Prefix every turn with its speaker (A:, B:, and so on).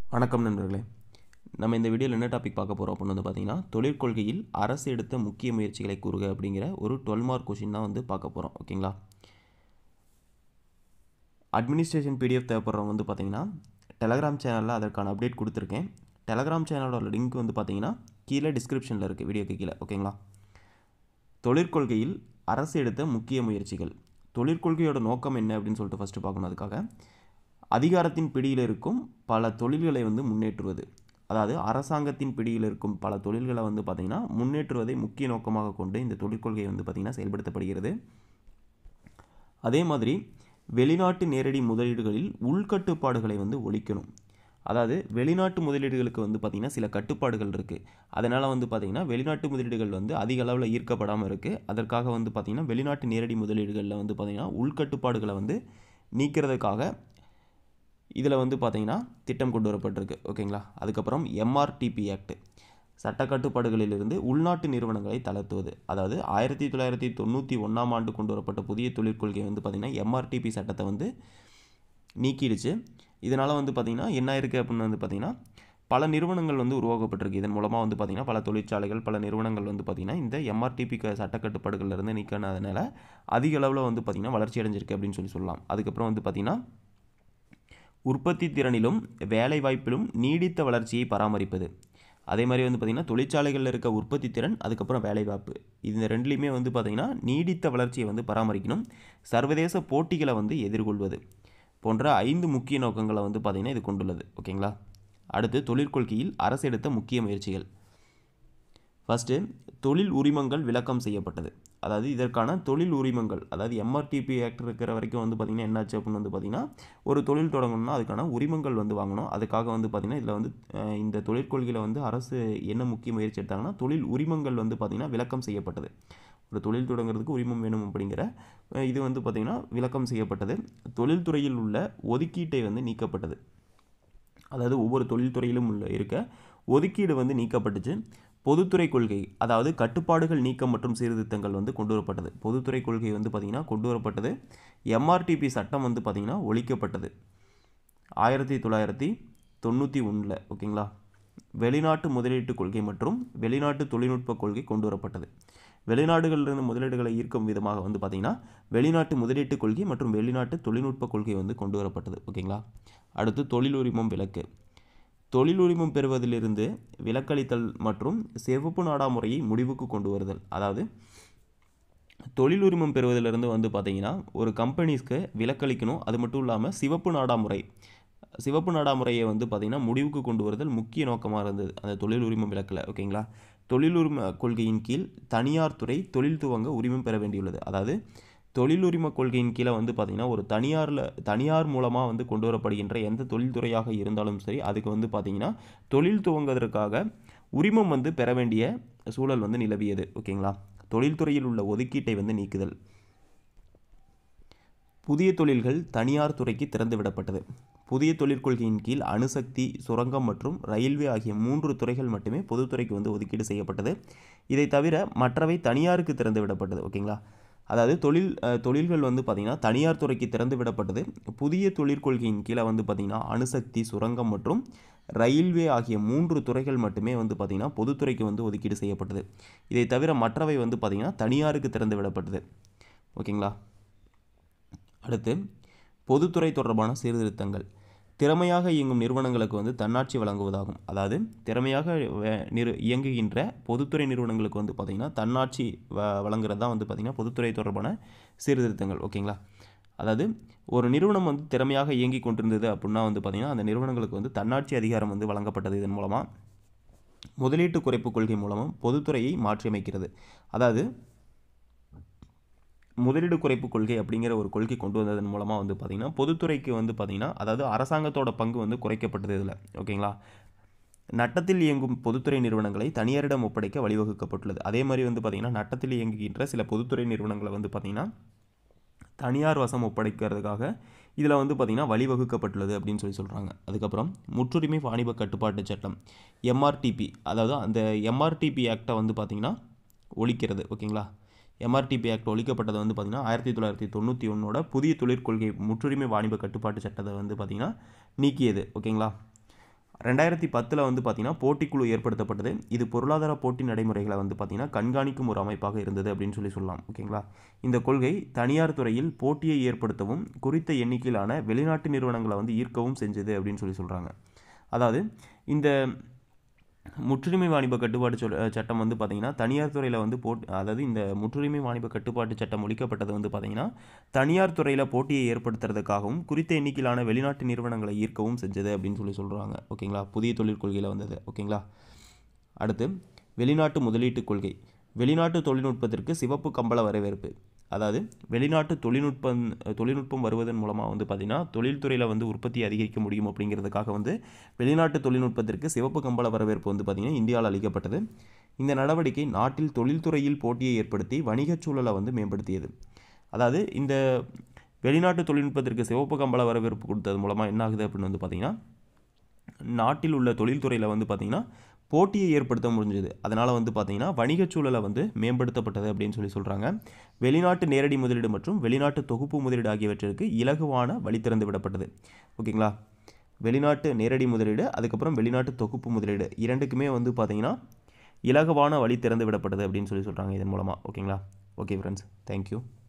A: வணக்கம் நண்பர்களே நம்ம இந்த வீடியோவில் என்ன டாபிக் பார்க்க போகிறோம் அப்படின்னு வந்து பார்த்தீங்கன்னா தொழிற்கொள்கையில் அரசு எடுத்த முக்கிய முயற்சிகளை கூறுக அப்படிங்கிற ஒரு டுவெல் மார்க் கொஷின் தான் வந்து பார்க்க போகிறோம் ஓகேங்களா அட்மினிஸ்ட்ரேஷன் பிடிஎஃப் தேவைப்படுறவங்க வந்து பார்த்தீங்கன்னா டெலகிராம் சேனலில் அதற்கான அப்டேட் கொடுத்துருக்கேன் டெலகிராம் சேனலோட லிங்க் வந்து பார்த்தீங்கன்னா கீழே டிஸ்கிரிப்ஷனில் இருக்குது வீடியோக்கு கீழே ஓகேங்களா தொழிற்கொள்கையில் அரசு எடுத்த முக்கிய முயற்சிகள் தொழிற்கொள்கையோட நோக்கம் என்ன அப்படின்னு சொல்லிட்டு ஃபஸ்ட்டு பார்க்கணும் அதுக்காக அதிகாரத்தின் பிடியில் இருக்கும் பல தொழில்களை வந்து முன்னேற்றுவது அதாவது அரசாங்கத்தின் பிடியில் இருக்கும் பல தொழில்களை வந்து பார்த்திங்கன்னா முன்னேற்றுவதை முக்கிய நோக்கமாக கொண்டு இந்த தொழிற்கொள்கை வந்து பார்த்திங்கன்னா செயல்படுத்தப்படுகிறது அதே மாதிரி வெளிநாட்டு நேரடி முதலீடுகளில் உள்கட்டுப்பாடுகளை வந்து ஒழிக்கணும் அதாவது வெளிநாட்டு முதலீடுகளுக்கு வந்து பார்த்திங்கன்னா சில கட்டுப்பாடுகள் இருக்குது அதனால் வந்து பார்த்திங்கன்னா வெளிநாட்டு முதலீடுகள் வந்து அதிக அளவில் ஈர்க்கப்படாமல் இருக்குது அதற்காக வந்து பார்த்திங்கன்னா வெளிநாட்டு நேரடி முதலீடுகளில் வந்து பார்த்திங்கன்னா உள்கட்டுப்பாடுகளை வந்து நீக்கிறதுக்காக இதில் வந்து பார்த்திங்கன்னா திட்டம் கொண்டு வரப்பட்டிருக்கு ஓகேங்களா அதுக்கப்புறம் எம்ஆர்டிபி ஆக்ட் சட்ட கட்டுப்பாடுகளிலிருந்து உள்நாட்டு நிறுவனங்களை தளர்த்துவது அதாவது ஆயிரத்தி தொள்ளாயிரத்தி தொண்ணூற்றி ஒன்றாம் ஆண்டு கொண்டு வரப்பட்ட புதிய தொழிற்கொள்கை வந்து பார்த்திங்கன்னா எம்ஆர்டிபி சட்டத்தை வந்து நீக்கிடுச்சு இதனால் வந்து பார்த்திங்கன்னா என்ன இருக்குது அப்படின்னு வந்து பார்த்திங்கன்னா பல நிறுவனங்கள் வந்து உருவாக்கப்பட்டிருக்கு இதன் மூலமாக வந்து பார்த்திங்கன்னா பல தொழிற்சாலைகள் பல நிறுவனங்கள் வந்து பார்த்திங்கன்னா இந்த எம்ஆர்டிபி க சட்டக்கட்டுப்பாடுகள்லேருந்து நீக்கினதுனால அதிக அளவில் வந்து பார்த்திங்கன்னா வளர்ச்சி அடைஞ்சிருக்கு அப்படின்னு சொல்லி சொல்லலாம் அதுக்கப்புறம் வந்து பார்த்திங்கன்னா உற்பத்தி திறனிலும் வேலைவாய்ப்பிலும் நீடித்த வளர்ச்சியை பராமரிப்பது அதே மாதிரி வந்து பார்த்திங்கன்னா தொழிற்சாலைகளில் இருக்க உற்பத்தி திறன் அதுக்கப்புறம் வேலைவாய்ப்பு இந்த ரெண்டுலேயுமே வந்து பார்த்திங்கன்னா நீடித்த வளர்ச்சியை வந்து பராமரிக்கணும் சர்வதேச போட்டிகளை வந்து எதிர்கொள்வது போன்ற ஐந்து முக்கிய நோக்கங்களை வந்து பார்த்திங்கன்னா இது கொண்டுள்ளது ஓகேங்களா அடுத்து தொழிற்கொள்கையில் அரசு எடுத்த முக்கிய முயற்சிகள் ஃபஸ்ட்டு தொழில் உரிமங்கள் விளக்கம் செய்யப்பட்டது அதாவது இதற்கான தொழில் உரிமங்கள் அதாவது எம்ஆர்டிபி ஆக்ட் இருக்கிற வரைக்கும் வந்து பார்த்திங்கன்னா என்னாச்சு அப்படின்னு வந்து பார்த்திங்கன்னா ஒரு தொழில் தொடங்கணும்னா அதுக்கான உரிமங்கள் வந்து வாங்கணும் அதுக்காக வந்து பார்த்திங்கன்னா இதில் வந்து அஹ், இந்த தொழிற்கொள்கையில் வந்து அரசு என்ன முக்கிய முயற்சி எடுத்தாங்கன்னா தொழில் உரிமங்கள் வந்து பார்த்திங்கன்னா விளக்கம் செய்யப்பட்டது ஒரு தொழில் தொடங்குறதுக்கு உரிமம் வேணும் அப்படிங்கிற அஹ், இது வந்து பார்த்திங்கன்னா விளக்கம் செய்யப்பட்டது தொழில்துறையில் உள்ள ஒதுக்கீட்டை வந்து நீக்கப்பட்டது அதாவது ஒவ்வொரு தொழில்துறையிலும் உள்ள இருக்க ஒதுக்கீடு வந்து நீக்கப்பட்டுச்சு பொதுத்துறை கொள்கை அதாவது கட்டுப்பாடுகள் நீக்கம் மற்றும் சீர்திருத்தங்கள் வந்து கொண்டு வரப்பட்டது பொதுத்துறை கொள்கை வந்து பார்த்திங்கன்னா கொண்டு வரப்பட்டது எம்ஆர்டிபி சட்டம் வந்து பார்த்திங்கன்னா ஒழிக்கப்பட்டது ஆயிரத்தி தொள்ளாயிரத்தி தொண்ணூற்றி ஒன்றில் ஓகேங்களா வெளிநாட்டு முதலீட்டு கொள்கை மற்றும் வெளிநாட்டு தொழில்நுட்ப கொள்கை கொண்டு வரப்பட்டது வெளிநாடுகளிலிருந்து முதலீடுகளை ஈர்க்கும் விதமாக வந்து பார்த்திங்கன்னா வெளிநாட்டு முதலீட்டு கொள்கை மற்றும் வெளிநாட்டு தொழில்நுட்ப கொள்கை வந்து கொண்டு வரப்பட்டது ஓகேங்களா அடுத்து தொழில் உரிமம் விலக்கு தொழில் உரிமம் பெறுவதிலிருந்து விலக்களித்தல் மற்றும் சிவப்பு நாடா முறையை முடிவுக்கு கொண்டு வருதல் அதாவது தொழில் உரிமம் பெறுவதிலிருந்து வந்து பார்த்தீங்கன்னா ஒரு கம்பெனிஸ்க்கு விலக்களிக்கணும் அது மட்டும் இல்லாமல் சிவப்பு நாடா முறை சிவப்பு நாடா முறையை வந்து பார்த்திங்கன்னா முடிவுக்கு கொண்டு வருதல் முக்கிய நோக்கமாக இருந்தது அந்த தொழில் உரிமம் விலக்கில் ஓகேங்களா தொழில் உரிம கொள்கையின் கீழ் தனியார் துறை தொழில் துவங்க உரிமம் பெற வேண்டியுள்ளது அதாவது தொழில் உரிம கொள்கையின் கீழே வந்து பார்த்திங்கன்னா ஒரு தனியாரில் தனியார் மூலமாக வந்து கொண்டு வரப்படுகின்ற எந்த தொழில்துறையாக இருந்தாலும் சரி அதுக்கு வந்து பார்த்திங்கன்னா தொழில் துவங்குவதற்காக உரிமம் வந்து பெற வேண்டிய சூழல் வந்து நிலவியது ஓகேங்களா தொழில்துறையில் உள்ள ஒதுக்கீட்டை வந்து நீக்குதல் புதிய தொழில்கள் தனியார் துறைக்கு திறந்து விடப்பட்டது புதிய தொழிற்கொள்கையின் கீழ் அணுசக்தி சுரங்கம் மற்றும் ரயில்வே ஆகிய மூன்று துறைகள் மட்டுமே பொதுத்துறைக்கு வந்து ஒதுக்கீடு செய்யப்பட்டது இதை தவிர மற்றவை தனியாருக்கு திறந்து விடப்பட்டது ஓகேங்களா அதாவது தொழில் அஹ், தொழில்கள் வந்து பார்த்திங்கன்னா தனியார் துறைக்கு திறந்து விடப்பட்டது புதிய தொழிற்கொள்கையின் கீழே வந்து பார்த்திங்கன்னா அணுசக்தி சுரங்கம் மற்றும் ரயில்வே ஆகிய மூன்று துறைகள் மட்டுமே வந்து பார்த்திங்கன்னா பொதுத்துறைக்கு வந்து ஒதுக்கீடு செய்யப்பட்டது இதை தவிர மற்றவை வந்து பார்த்திங்கன்னா தனியாருக்கு திறந்து விடப்பட்டது ஓகேங்களா அடுத்து பொதுத்துறை தொடர்பான சீர்திருத்தங்கள் திறமையாக இயங்கும் நிறுவனங்களுக்கு வந்து தன்னாட்சி வழங்குவதாகும் அதாவது திறமையாக வே- நிறு இயங்குகின்ற பொதுத்துறை நிறுவனங்களுக்கு வந்து பார்த்திங்கன்னா தன்னாட்சி வ வழங்குறது தான் வந்து பார்த்திங்கன்னா பொதுத்துறை தொடர்பான சீர்திருத்தங்கள் ஓகேங்களா அதாவது ஒரு நிறுவனம் வந்து திறமையாக இயங்கி கொண்டிருந்தது அப்படின்னா வந்து பார்த்திங்கன்னா அந்த நிறுவனங்களுக்கு வந்து தன்னாட்சி அதிகாரம் வந்து வழங்கப்பட்டது இதன் மூலமாக முதலீட்டு குறைப்பு கொள்கை மூலமும் பொதுத்துறையை மாற்றியமைக்கிறது அதாவது முதலீடு குறைப்பு கொள்கை அப்படிங்கிற ஒரு கொள்கை கொண்டு வந்ததன் மூலமாக வந்து பார்த்திங்கன்னா பொதுத்துறைக்கு வந்து பார்த்திங்கன்னா அதாவது அரசாங்கத்தோட பங்கு வந்து குறைக்கப்பட்டது இதில் ஓகேங்களா நட்டத்தில் இயங்கும் பொதுத்துறை நிறுவனங்களை தனியாரிடம் ஒப்படைக்க வழிவகுக்கப்பட்டுள்ளது அதே மாதிரி வந்து பார்த்திங்கன்னா நட்டத்தில் இயங்குகின்ற சில பொதுத்துறை நிறுவனங்களை வந்து பார்த்திங்கன்னா தனியார் வசம் ஒப்படைக்கிறதுக்காக இதில் வந்து பார்த்திங்கன்னா வழிவகுக்கப்பட்டுள்ளது அப்படின்னு சொல்லி சொல்கிறாங்க அதுக்கப்புறம் முற்றுரிமை வாணிப கட்டுப்பாட்டு சட்டம் எம்ஆர்டிபி அதாவது அந்த எம்ஆர்டிபி ஆக்டை வந்து பார்த்திங்கன்னா ஒழிக்கிறது ஓகேங்களா எம்ஆர்டிபி ஆக்ட் ஒழிக்கப்பட்டது வந்து பார்த்திங்கன்னா ஆயிரத்தி தொள்ளாயிரத்தி தொண்ணூற்றி ஒன்னோட புதிய தொழிற்கொள்கை முற்றுரிமை வாணிப கட்டுப்பாட்டு சட்டத்தை வந்து பார்த்திங்கன்னா நீக்கியது ஓகேங்களா ரெண்டாயிரத்தி பத்தில் வந்து பார்த்திங்கன்னா போட்டிக்குழு ஏற்படுத்தப்பட்டது இது பொருளாதார போட்டி நடைமுறைகளை வந்து பார்த்திங்கன்னா கண்காணிக்கும் ஒரு அமைப்பாக இருந்தது அப்படின்னு சொல்லி சொல்லலாம் ஓகேங்களா இந்த கொள்கை தனியார் துறையில் போட்டியை ஏற்படுத்தவும் குறித்த எண்ணிக்கையிலான வெளிநாட்டு நிறுவனங்களை வந்து ஈர்க்கவும் செஞ்சது அப்படின்னு சொல்லி சொல்கிறாங்க அதாவது இந்த முற்றுரிமை வாணிப கட்டுப்பாட்டு சொல் சட்டம் வந்து பார்த்திங்கன்னா தனியார் துறையில் வந்து போட் அதாவது இந்த முற்றுரிமை வாணிப கட்டுப்பாட்டு சட்டம் ஒழிக்கப்பட்டது வந்து பார்த்திங்கன்னா தனியார் துறையில் போட்டியை ஏற்படுத்துறதுக்காகவும் குறித்த எண்ணிக்கையிலான வெளிநாட்டு நிறுவனங்களை ஈர்க்கவும் செஞ்சது அப்படின்னு சொல்லி சொல்கிறாங்க ஓகேங்களா புதிய தொழில் கொள்கையில் வந்தது ஓகேங்களா அடுத்து வெளிநாட்டு முதலீட்டு கொள்கை வெளிநாட்டு தொழில்நுட்பத்திற்கு சிவப்பு கம்பள வரவேற்பு அதாவது வெளிநாட்டு தொழில்நுட்பம் தொழில்நுட்பம் வருவதன் மூலமாக வந்து பார்த்திங்கன்னா தொழில்துறையில் வந்து உற்பத்தி அதிகரிக்க முடியும் அப்படிங்கிறதுக்காக வந்து வெளிநாட்டு தொழில்நுட்பத்திற்கு சிவப்பு கம்பள வரவேற்பு வந்து பார்த்திங்கன்னா இந்தியாவில் அளிக்கப்பட்டது இந்த நடவடிக்கை நாட்டில் தொழில்துறையில் போட்டியை ஏற்படுத்தி வணிகச் சூழலை வந்து மேம்படுத்தியது அதாவது இந்த வெளிநாட்டு தொழில்நுட்பத்திற்கு சிவப்பு கம்பள வரவேற்பு கொடுத்தது மூலமாக என்ன ஆகுது அப்படின்னு வந்து பார்த்திங்கன்னா நாட்டில் உள்ள தொழில்துறையில் வந்து பார்த்திங்கன்னா போட்டியை ஏற்படுத்த முடிஞ்சது அதனால் வந்து பார்த்திங்கன்னா வணிகச் சூழலை வந்து மேம்படுத்தப்பட்டது அப்படின்னு சொல்லி சொல்கிறாங்க வெளிநாட்டு நேரடி முதலீடு மற்றும் வெளிநாட்டு தொகுப்பு முதலீடு ஆகியவற்றிற்கு இலகுவான வழி திறந்து விடப்பட்டது ஓகேங்களா வெளிநாட்டு நேரடி முதலீடு அதுக்கப்புறம் வெளிநாட்டு தொகுப்பு முதலீடு இரண்டுக்குமே வந்து பார்த்திங்கன்னா இலகுவான வழி திறந்து விடப்பட்டது அப்படின்னு சொல்லி சொல்கிறாங்க இதன் மூலமாக ஓகேங்களா ஓகே ஃப்ரெண்ட்ஸ் தேங்க்யூ